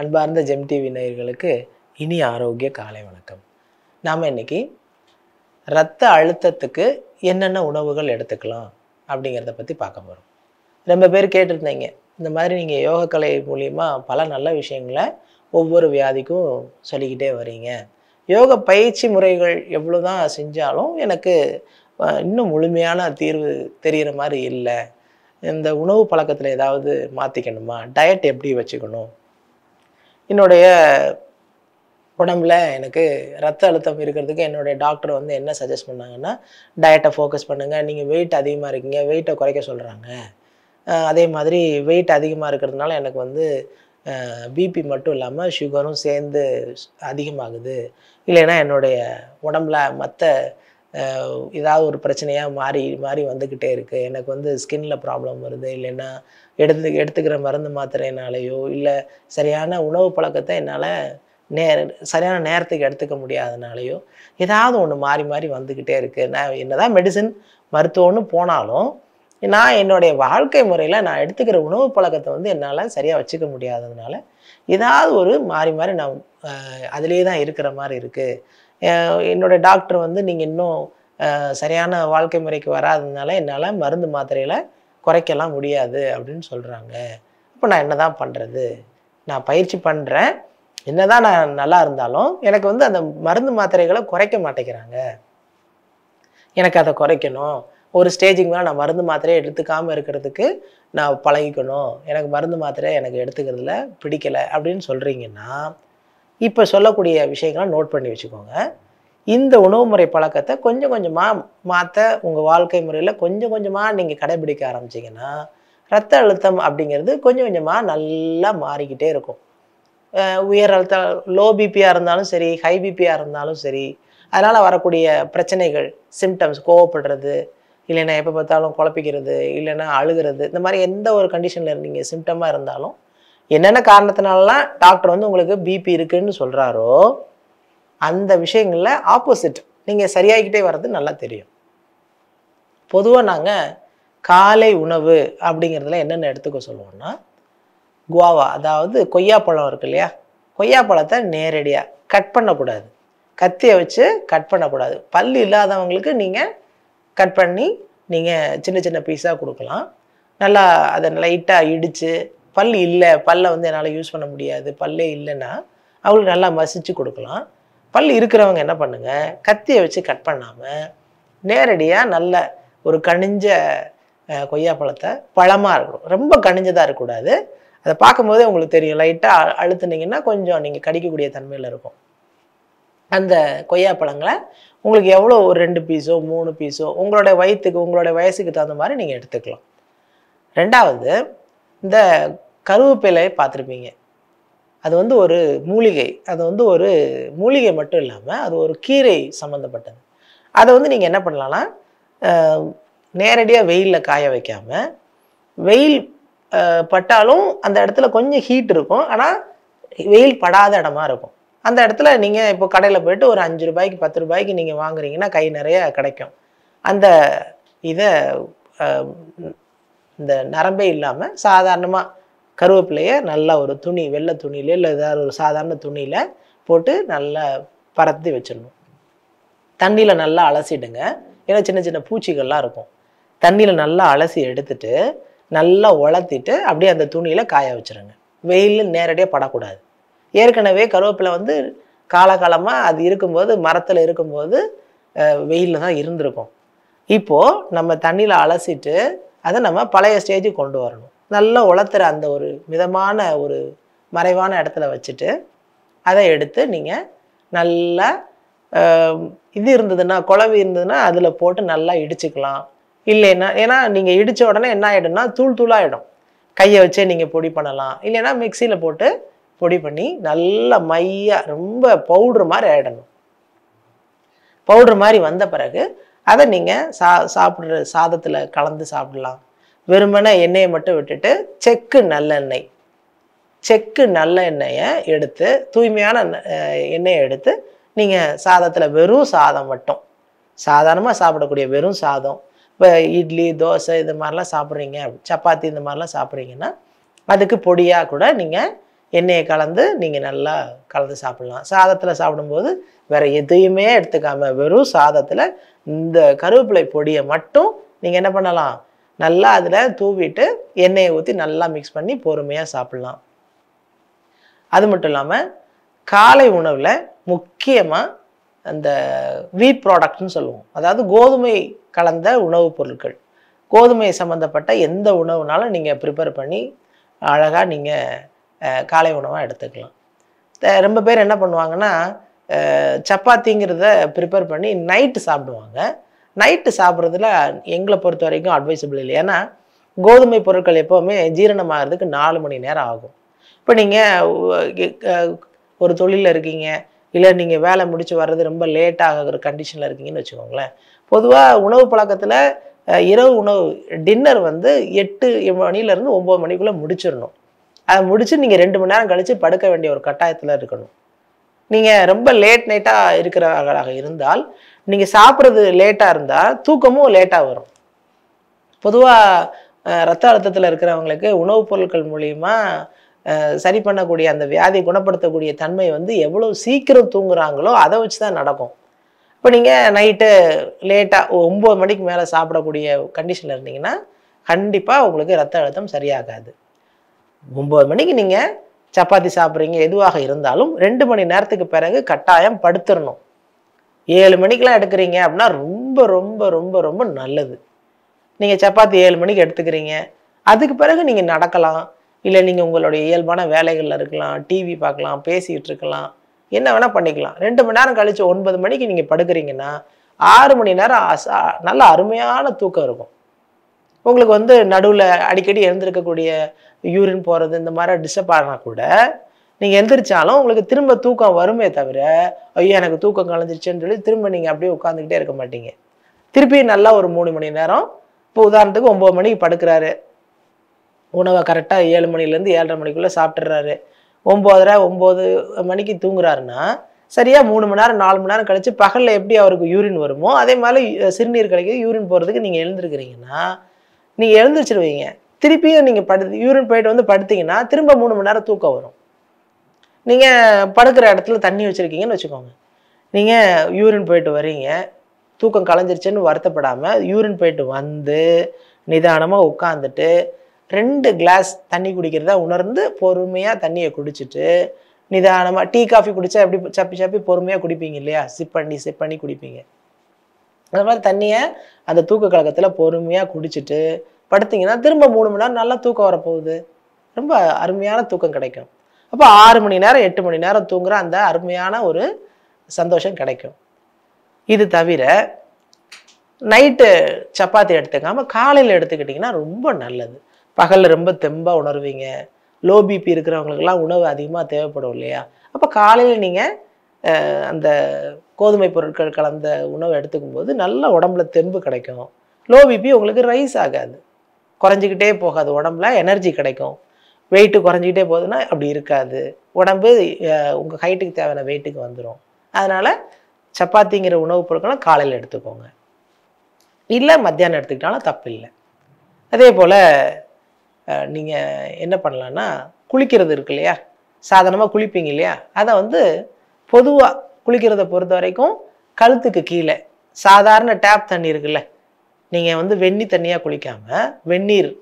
அன்பார்ந்த GeM TV நேயர்களுக்கு இனி ஆரோக்கிய காலை வணக்கம் நாம் இன்னைக்கு இரத்த அழுத்தத்துக்கு என்னென்ன உணவுகள் எடுத்துக்கலாம் அப்படிங்கிறத பற்றி பார்க்க போகிறோம் ரொம்ப பேர் கேட்டிருந்தீங்க இந்த மாதிரி நீங்கள் யோகக்கலை மூலிமா பல நல்ல விஷயங்களை ஒவ்வொரு வியாதிக்கும் சொல்லிக்கிட்டே வரீங்க யோக பயிற்சி முறைகள் எவ்வளோ தான் செஞ்சாலும் எனக்கு அஹ், இன்னும் முழுமையான தீர்வு தெரிகிற மாதிரி இல்லை இந்த உணவு பழக்கத்தில் ஏதாவது மாற்றிக்கணுமா டயட் எப்படி வச்சுக்கணும் என்னுடைய உடம்புல எனக்கு ரத்த அழுத்தம் இருக்கிறதுக்கு என்னுடைய டாக்டர் வந்து என்ன சஜஸ்ட் பண்ணாங்கன்னா டயட்டை ஃபோக்கஸ் பண்ணுங்கள் நீங்கள் வெயிட் அதிகமாக இருக்கீங்க வெயிட்டை குறைக்க சொல்கிறாங்க அதே மாதிரி வெயிட் அதிகமாக இருக்கிறதுனால எனக்கு வந்து பிபி மட்டும் இல்லாமல் சுகரும் சேர்ந்து அதிகமாகுது இல்லைன்னா என்னுடைய உடம்புல மற்ற ஏதாவது ஒரு பிரச்சனையாக மாறி மாறி வந்துக்கிட்டே இருக்குது எனக்கு வந்து ஸ்கின்ல ப்ராப்ளம் வருது இல்லைன்னா எடுத்து எடுத்துக்கிற மருந்து மாத்திரைனாலேயோ இல்லை சரியான உணவு பழக்கத்தை என்னால் நே சரியான நேரத்துக்கு எடுத்துக்க முடியாதனாலேயோ ஏதாவது ஒன்று மாறி மாறி வந்துக்கிட்டே இருக்குது நான் என்னதான் மெடிசின் மருத்துவம்னு போனாலும் நான் என்னுடைய வாழ்க்கை முறையில் நான் எடுத்துக்கிற உணவு பழக்கத்தை வந்து என்னால் சரியாக வச்சுக்க முடியாததுனால ஏதாவது ஒரு மாறி மாறி நான் அதிலே தான் இருக்கிற மாதிரி இருக்குது என்னோட டாக்டர் வந்து நீங்கள் இன்னும் அஹ், சரியான வாழ்க்கை முறைக்கு வராததுனால என்னால் மருந்து மாத்திரையில் குறைக்கலாம் முடியாது அப்படின்னு சொல்கிறாங்க அப்போ நான் என்ன தான் பண்ணுறது நான் பயிற்சி பண்ணுறேன் என்னதான் நான் நல்லா இருந்தாலும் எனக்கு வந்து அந்த மருந்து மாத்திரைகளை குறைக்க மாட்டேங்கிறாங்க எனக்கு அதை குறைக்கணும் ஒரு ஸ்டேஜுக்கு மேலே நான் மருந்து மாத்திரையை எடுத்துக்காமல் இருக்கிறதுக்கு நான் பழகிக்கணும் எனக்கு மருந்து மாத்திரை எனக்கு எடுத்துக்கிறதுல பிடிக்கலை அப்படின்னு சொல்கிறீங்கன்னா இப்போ சொல்லக்கூடிய விஷயங்களை நோட் பண்ணி வச்சுக்கோங்க இந்த உணவு முறை பழக்கத்தை கொஞ்சம் கொஞ்சமாக மாற்ற உங்கள் வாழ்க்கை முறையில் கொஞ்சம் கொஞ்சமாக நீங்கள் கடைபிடிக்க ஆரம்பிச்சீங்கன்னா ரத்த அழுத்தம் அப்படிங்கிறது கொஞ்சம் கொஞ்சமாக நல்லா மாறிக்கிட்டே இருக்கும் அஹ் உயர் அழுத்த லோ பிபியாக இருந்தாலும் சரி ஹை பிபியாக இருந்தாலும் சரி அதனால் வரக்கூடிய பிரச்சனைகள் சிம்டம்ஸ் கோவப்படுறது இல்லைன்னா எப்போ பார்த்தாலும் குழப்பிக்கிறது இல்லைன்னா அழுகிறது இந்த மாதிரி எந்த ஒரு கண்டிஷனில் நீங்கள் சிம்டமாக இருந்தாலும் என்னென்ன காரணத்தினாலலாம் டாக்டர் வந்து உங்களுக்கு பிபி இருக்குன்னு சொல்கிறாரோ அந்த விஷயங்களில் ஆப்போசிட் நீங்கள் சரியாகிக்கிட்டே வர்றது நல்லா தெரியும் பொதுவாக நாங்கள் காலை உணவு அப்படிங்கிறதுல என்னென்ன எடுத்துக்க சொல்லுவோம்னா குவாவா அதாவது கொய்யாப்பழம் இருக்கு இல்லையா கொய்யாப்பழத்தை நேரடியாக கட் பண்ணக்கூடாது கத்தியை வச்சு கட் பண்ணக்கூடாது பல் இல்லாதவங்களுக்கு நீங்கள் கட் பண்ணி நீங்கள் சின்ன சின்ன பீஸாக கொடுக்கலாம் நல்லா அதை லைட்டாக இடித்து பல் இல்லை பல்லை வந்து என்னால் யூஸ் பண்ண முடியாது பல்லே இல்லைன்னா அவங்களுக்கு நல்லா மசிச்சு கொடுக்கலாம் பல் இருக்கிறவங்க என்ன பண்ணுங்க கத்தியை வச்சு கட் பண்ணாமல் நேரடியாக நல்ல ஒரு கனிஞ்ச அஹ், கொய்யாப்பழத்தை பழமாக இருக்கணும் ரொம்ப கனிஞ்சதாக இருக்கக்கூடாது அதை பார்க்கும்போதே உங்களுக்கு தெரியும் லைட்டாக அழுத்துனீங்கன்னா கொஞ்சம் நீங்கள் கடிக்கக்கூடிய தன்மையில் இருக்கும் அந்த கொய்யாப்பழங்களை உங்களுக்கு எவ்வளோ ஒரு ரெண்டு பீஸோ மூணு பீஸோ உங்களோட வயிற்றுக்கு உங்களோட வயசுக்கு தகுந்த மாதிரி நீங்கள் எடுத்துக்கலாம் ரெண்டாவது இந்த கருவேப்பிலை பார்த்துருப்பீங்க அது வந்து ஒரு மூலிகை அது வந்து ஒரு மூலிகை மட்டும் இல்லாமல் அது ஒரு கீரை சம்மந்தப்பட்டது அதை வந்து நீங்கள் என்ன பண்ணலாம்னா நேரடியாக வெயிலில் காய வைக்காமல் வெயில் அஹ், பட்டாலும் அந்த இடத்துல கொஞ்சம் ஹீட் இருக்கும் ஆனால் வெயில் படாத இடமா இருக்கும் அந்த இடத்துல நீங்கள் இப்போ கடையில் போயிட்டு ஒரு அஞ்சு ரூபாய்க்கு பத்து ரூபாய்க்கு நீங்கள் வாங்குறீங்கன்னா கை நிறைய கிடைக்கும் அந்த இதை அஹ், இந்த நரம்பே இல்லாமல் சாதாரணமாக கருவேப்பிலையை நல்லா ஒரு துணி வெள்ளை துணியில இல்லை ஏதாவது ஒரு சாதாரண துணியில் போட்டு நல்லா பரத்தி வச்சிடணும் தண்ணியில் நல்லா அலசிடுங்க ஏன்னா சின்ன சின்ன பூச்சிகள்லாம் இருக்கும் தண்ணியில் நல்லா அலசி எடுத்துட்டு நல்லா உலர்த்திட்டு அப்படியே அந்த துணியில் காய வச்சிருங்க வெயில் நேரடியாக படக்கூடாது ஏற்கனவே கருவேப்பிலை வந்து காலகாலமாக அது இருக்கும்போது மரத்தில் இருக்கும்போது வெயிலில் தான் இருந்திருக்கும் இப்போது நம்ம தண்ணியில் அலசிட்டு அதை நம்ம பழைய ஸ்டேஜுக்கு கொண்டு வரணும் நல்லா உலர்த்துற அந்த ஒரு மிதமான ஒரு மறைவான இடத்துல வச்சுட்டு அதை எடுத்து நீங்கள் நல்லா ஆஹ், இது இருந்ததுன்னா குழவி இருந்ததுன்னா அதில் போட்டு நல்லா இடிச்சுக்கலாம் இல்லைன்னா ஏன்னா நீங்கள் இடித்த உடனே என்ன ஆகிடும்னா தூள் தூளாகிடும் கையை வச்சே நீங்கள் பொடி பண்ணலாம் இல்லைன்னா மிக்சியில் போட்டு பொடி பண்ணி நல்லா மையாக ரொம்ப பவுட்ரு மாதிரி ஆகிடணும் பவுட்ரு மாதிரி வந்த பிறகு அதை நீங்கள் சா சாப்பிட்ற சாதத்தில் கலந்து சாப்பிடலாம் வெறுமனே எண்ணெயை மட்டும் விட்டுட்டு செக்கு நல்லெண்ணெய் செக்கு நல்லெண்ணெயை எடுத்து தூய்மையான அஹ், எண்ணெயை எடுத்து நீங்கள் சாதத்தில் வெறும் சாதம் மட்டும் சாதாரணமாக சாப்பிடக்கூடிய வெறும் சாதம் இப்போ இட்லி தோசை இது மாதிரிலாம் சாப்பிட்றீங்க சப்பாத்தி இந்த மாதிரிலாம் சாப்பிட்றீங்கன்னா அதுக்கு பொடியாக கூட நீங்கள் எண்ணெயை கலந்து நீங்கள் நல்லா கலந்து சாப்பிடலாம் சாதத்தில் சாப்பிடும்போது வேற எதையுமே எடுத்துக்காம வெறும் சாதத்தில் இந்த கருவேப்பிலை பொடியை மட்டும் நீங்கள் என்ன பண்ணலாம் நல்லா அதில் தூவிட்டு எண்ணெயை ஊற்றி நல்லா மிக்ஸ் பண்ணி பொறுமையாக சாப்பிட்லாம் அது மட்டும் இல்லாமல் காலை உணவில் முக்கியமாக அந்த வீட் ப்ராடக்ட்னு சொல்லுவோம் அதாவது கோதுமை கலந்த உணவுப் பொருட்கள் கோதுமை சம்மந்தப்பட்ட எந்த உணவுனாலும் நீங்கள் ப்ரிப்பேர் பண்ணி அழகாக நீங்கள் காலை உணவாக எடுத்துக்கலாம் த- ரொம்ப பேர் என்ன பண்ணுவாங்கன்னா அஹ், சப்பாத்திங்கிறத ப்ரிப்பேர் பண்ணி நைட்டு சாப்பிடுவாங்க நைட்டு சாப்பிட்றதுல எங்களை பொறுத்த வரைக்கும் அட்வைசபிள் இல்லை ஏன்னா கோதுமை பொருட்கள் எப்போவுமே ஜீரணமாகிறதுக்கு நாலு மணி நேரம் ஆகும் இப்போ நீங்கள் ஒரு தொழிலில் இருக்கீங்க இல்லை நீங்கள் வேலை முடிச்சு வர்றது ரொம்ப லேட் ஆகிற கண்டிஷனில் இருக்கீங்கன்னு வச்சுக்கோங்களேன் பொதுவாக உணவு பழக்கத்தில் இரவு உணவு டின்னர் வந்து எட்டு மணிலேருந்து ஒம்பது மணிக்குள்ளே முடிச்சிடணும் அதை முடிச்சு நீங்கள் ரெண்டு மணி நேரம் கழித்து படுக்க வேண்டிய ஒரு கட்டாயத்தில் இருக்கணும் நீங்கள் ரொம்ப லேட் நைட்டாக இருக்கிறவர்களாக இருந்தால் நீங்கள் சாப்பிட்றது லேட்டாக இருந்தால் தூக்கமும் லேட்டாக வரும் பொதுவாக ரத்த அழுத்தத்தில் இருக்கிறவங்களுக்கு உணவுப் பொருட்கள் மூலிமா அஹ், சரி பண்ணக்கூடிய அந்த வியாதி குணப்படுத்தக்கூடிய தன்மை வந்து எவ்வளோ சீக்கிரம் தூங்குறாங்களோ அதை வச்சு தான் நடக்கும் இப்போ நீங்கள் நைட்டு லேட்டாக ஒம்பது மணிக்கு மேலே சாப்பிடக்கூடிய கண்டிஷனில் இருந்தீங்கன்னா கண்டிப்பாக உங்களுக்கு ரத்த அழுத்தம் சரியாகாது ஒம்பது மணிக்கு நீங்கள் சப்பாத்தி சாப்பிட்றீங்க எதுவாக இருந்தாலும் ரெண்டு மணி நேரத்துக்கு பிறகு கட்டாயம் படுத்துடணும் ஏழு மணிக்கெலாம் எடுக்கிறீங்க அப்படின்னா ரொம்ப ரொம்ப ரொம்ப ரொம்ப நல்லது நீங்கள் சப்பாத்தி ஏழு மணிக்கு எடுத்துக்கிறீங்க அதுக்கு பிறகு நீங்கள் நடக்கலாம் இல்லை நீங்கள் உங்களுடைய இயல்பான வேலைகளில் இருக்கலாம் டிவி பார்க்கலாம் பேசிக்கிட்டு இருக்கலாம் என்ன வேணால் பண்ணிக்கலாம் ரெண்டு மணி நேரம் கழிச்சு ஒன்பது மணிக்கு நீங்கள் படுக்கிறீங்கன்னா ஆறு மணி நேரம் அச- நல்ல அருமையான தூக்கம் இருக்கும் உங்களுக்கு வந்து நடுவில் அடிக்கடி எழுந்திருக்கக்கூடிய யூரின் போகிறது இந்த மாதிரி டிஸ்டர்ப் ஆனால் கூட நீங்கள் எந்திரிச்சாலும் உங்களுக்கு திரும்ப தூக்கம் வருமே தவிர ஐயோ எனக்கு தூக்கம் கலைஞ்சிருச்சுன்னு சொல்லி திரும்ப நீங்கள் அப்படியே உட்காந்துக்கிட்டே இருக்க மாட்டீங்க திருப்பி நல்லா ஒரு மூணு மணி நேரம் இப்போ உதாரணத்துக்கு ஒம்பது மணிக்கு படுக்கிறாரு உணவை கரெக்டாக ஏழு மணிலேருந்து ஏழரை மணிக்குள்ளே சாப்பிட்றாரு ஒம்போதரை ஒம்பது மணிக்கு தூங்குறாருன்னா சரியாக மூணு மணி நேரம் நாலு மணி நேரம் கழிச்சு பகலில் எப்படி அவருக்கு யூரின் வருமோ அதே மாதிரி அஹ், சிறுநீர் கிடைக்குது யூரின் போகிறதுக்கு நீங்கள் எழுந்திருக்கிறீங்கன்னா நீங்கள் எழுந்திரிச்சிருவீங்க திருப்பியும் நீங்கள் படுத்து யூரின் போயிட்டு வந்து படுத்தீங்கன்னா திரும்ப மூணு மணி நேரம் தூக்கம் வரும் நீங்கள் படுக்கிற இடத்துல தண்ணி வச்சுருக்கீங்கன்னு வச்சுக்கோங்க நீங்கள் யூரின் போயிட்டு வரீங்க தூக்கம் கலைஞ்சிருச்சுன்னு வருத்தப்படாமல் யூரின் போயிட்டு வந்து நிதானமாக உட்காந்துட்டு ரெண்டு கிளாஸ் தண்ணி குடிக்கிறத உணர்ந்து பொறுமையாக தண்ணியை குடிச்சிட்டு நிதானமாக டீ காஃபி குடிச்சா எப்படி சப்பி சப்பி பொறுமையாக குடிப்பீங்க இல்லையா சிப் பண்ணி சிப் பண்ணி குடிப்பீங்க அந்த மாதிரி தண்ணியை அந்த தூக்க கழகத்தில் பொறுமையாக குடிச்சிட்டு படுத்தீங்கன்னா திரும்ப மூணு மணி நேரம் நல்லா தூக்கம் வரப்போகுது ரொம்ப அருமையான தூக்கம் கிடைக்கும் அப்போ ஆறு மணி நேரம் எட்டு மணி நேரம் தூங்குற அந்த அருமையான ஒரு சந்தோஷம் கிடைக்கும் இது தவிர நைட்டு சப்பாத்தி எடுத்துக்காம காலையில் எடுத்துக்கிட்டிங்கன்னா ரொம்ப நல்லது பகலில் ரொம்ப தெம்பாக உணர்வீங்க லோ பிபி இருக்கிறவங்களுக்கெல்லாம் உணவு அதிகமாக தேவைப்படும் இல்லையா அப்போ காலையில் நீங்கள் அந்த கோதுமை பொருட்கள் கலந்த உணவு எடுத்துக்கும் போது நல்ல உடம்புல தெம்பு கிடைக்கும் லோ பிபி உங்களுக்கு ரைஸ் ஆகாது குறைஞ்சிக்கிட்டே போகாது உடம்புல எனர்ஜி கிடைக்கும் வெயிட்டு குறைஞ்சிக்கிட்டே போகுதுன்னா அப்படி இருக்காது உடம்பு உங்கள் ஹைட்டுக்கு தேவையான வெயிட்டுக்கு வந்துடும் அதனால் சப்பாத்திங்கிற உணவுப் பொருட்களை காலையில் எடுத்துக்கோங்க இல்லை மத்தியானம் எடுத்துக்கிட்டாலும் தப்பு இல்லை அதே போல் நீங்கள் என்ன பண்ணலான்னா குளிக்கிறது இருக்கு இல்லையா சாதாரணமாக குளிப்பீங்க இல்லையா அதை வந்து பொதுவாக குளிக்கிறத பொறுத்த வரைக்கும் கழுத்துக்கு கீழே சாதாரண டேப் தண்ணி இருக்குல்ல நீங்கள் வந்து வெந்நி தண்ணியாக குளிக்காமல் வெந்நீர்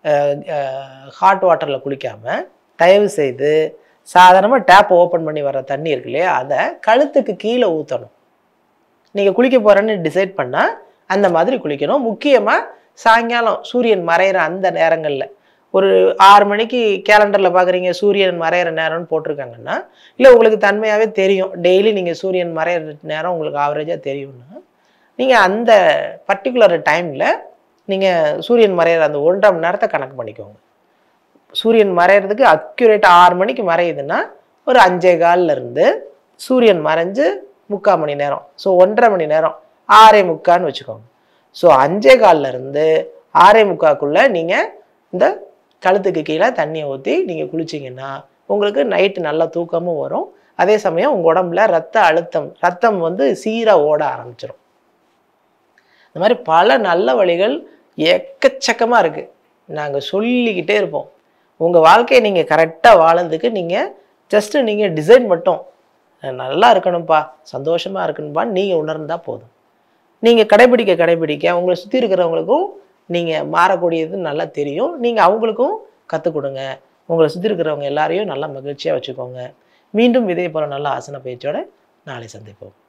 ஹாட் வாட்டரில் குளிக்காமல் தயவு செய்து சாதாரணமாக டேப் ஓப்பன் பண்ணி வர தண்ணி இருக்கு இல்லையா அதை கழுத்துக்கு கீழே ஊற்றணும் நீங்கள் குளிக்க போகிறேன்னு டிசைட் பண்ணால் அந்த மாதிரி குளிக்கணும் முக்கியமாக சாயங்காலம் சூரியன் மறையிற அந்த நேரங்களில் ஒரு ஆறு மணிக்கு கேலண்டரில் பார்க்குறீங்க சூரியன் மறையிற நேரம்னு போட்டிருக்காங்கன்னா இல்லை உங்களுக்கு தன்மையாகவே தெரியும் டெய்லி நீங்கள் சூரியன் மறையிற நேரம் உங்களுக்கு ஆவரேஜாக தெரியும்னா நீங்கள் அந்த பர்டிகுலர் டைமில் நீங்கள் சூரியன் மறையிற அந்த ஒன்றரை மணி நேரத்தை கணக்கு பண்ணிக்கோங்க சூரியன் மறையிறதுக்கு அக்யூரேட்டாக ஆறு மணிக்கு மறையுதுன்னா ஒரு அஞ்சே கால்ல இருந்து சூரியன் மறைஞ்சு முக்கால் மணி நேரம் ஸோ ஒன்றரை மணி நேரம் ஆறே முக்கான்னு வச்சுக்கோங்க ஸோ அஞ்சே கால்ல இருந்து ஆறே முக்காக்குள்ளே நீங்கள் இந்த கழுத்துக்கு கீழே தண்ணியை ஊற்றி நீங்கள் குளிச்சிங்கன்னா உங்களுக்கு நைட்டு நல்ல தூக்கமும் வரும் அதே சமயம் உங்கள் உடம்புல ரத்த அழுத்தம் ரத்தம் வந்து சீராக ஓட ஆரம்பிச்சிடும் இந்த மாதிரி பல நல்ல வழிகள் எக்கச்சக்கமாக இருக்குது நாங்கள் சொல்லிக்கிட்டே இருப்போம் உங்கள் வாழ்க்கையை நீங்கள் கரெக்டாக வாழறதுக்கு நீங்கள் ஜஸ்ட்டு நீங்கள் டிசைன் மட்டும் நான் நல்லா இருக்கணும்ப்பா சந்தோஷமாக இருக்கணும்ப்பான்னு நீங்கள் உணர்ந்தால் போதும் நீங்கள் கடைபிடிக்க கடைபிடிக்க உங்களை சுற்றி இருக்கிறவங்களுக்கும் நீங்கள் மாறக்கூடியது நல்லா தெரியும் நீங்கள் அவங்களுக்கும் கற்றுக் கொடுங்க உங்களை சுற்றி இருக்கிறவங்க எல்லாரையும் நல்லா மகிழ்ச்சியாக வச்சுக்கோங்க மீண்டும் இதே போல் நல்ல ஆசன பயிற்சியோட நாளை சந்திப்போம்